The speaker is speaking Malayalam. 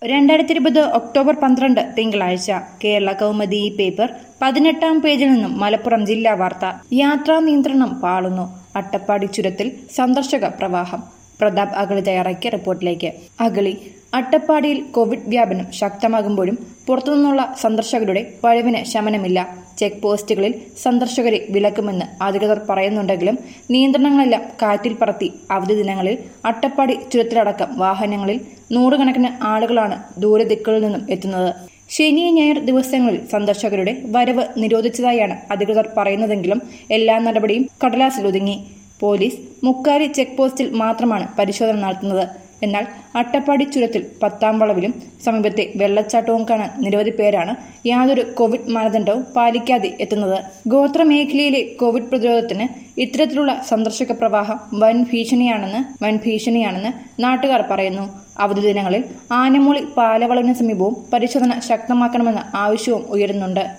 രണ്ടായിരത്തി ഇരുപത് ഒക്ടോബർ പന്ത്രണ്ട് തിങ്കളാഴ്ച കേരള കൗമുദി ഈ പേപ്പർ പതിനെട്ടാം പേജിൽ നിന്നും മലപ്പുറം ജില്ലാ വാർത്ത യാത്രാ നിയന്ത്രണം പാളുന്നു അട്ടപ്പാടി ചുരത്തിൽ സന്ദർശക പ്രവാഹം പ്രതാപ് അഗളി തയ്യാറാക്കിയ റിപ്പോർട്ടിലേക്ക് അഗളി അട്ടപ്പാടിയിൽ കോവിഡ് വ്യാപനം ശക്തമാകുമ്പോഴും പുറത്തുനിന്നുള്ള സന്ദർശകരുടെ പഴവിന് ശമനമില്ല ചെക്ക് പോസ്റ്റുകളിൽ സന്ദർശകരെ വിലക്കുമെന്ന് അധികൃതർ പറയുന്നുണ്ടെങ്കിലും നിയന്ത്രണങ്ങളെല്ലാം കാറ്റിൽ പറത്തി അവധി ദിനങ്ങളിൽ അട്ടപ്പാടി ചുരത്തിലടക്കം വാഹനങ്ങളിൽ നൂറുകണക്കിന് ആളുകളാണ് ദൂരദിക്കുകളിൽ നിന്നും എത്തുന്നത് ശനി ഞായർ ദിവസങ്ങളിൽ സന്ദർശകരുടെ വരവ് നിരോധിച്ചതായാണ് അധികൃതർ പറയുന്നതെങ്കിലും എല്ലാ നടപടിയും കടലാസിലൊതുങ്ങി പോലീസ് മുക്കാരി ചെക്ക് പോസ്റ്റിൽ മാത്രമാണ് പരിശോധന നടത്തുന്നത് എന്നാൽ അട്ടപ്പാടി ചുരത്തിൽ പത്താം വളവിലും സമീപത്തെ വെള്ളച്ചാട്ടവും കാണാൻ നിരവധി പേരാണ് യാതൊരു കോവിഡ് മാനദണ്ഡവും പാലിക്കാതെ എത്തുന്നത് ഗോത്രമേഖലയിലെ കോവിഡ് പ്രതിരോധത്തിന് ഇത്തരത്തിലുള്ള സന്ദർശക പ്രവാഹം വൻ ഭീഷണിയാണെന്ന് വൻ ഭീഷണിയാണെന്ന് നാട്ടുകാർ പറയുന്നു അവധി ദിനങ്ങളിൽ ആനമൂളി പാലവളവിന് സമീപവും പരിശോധന ശക്തമാക്കണമെന്ന ആവശ്യവും ഉയരുന്നുണ്ട്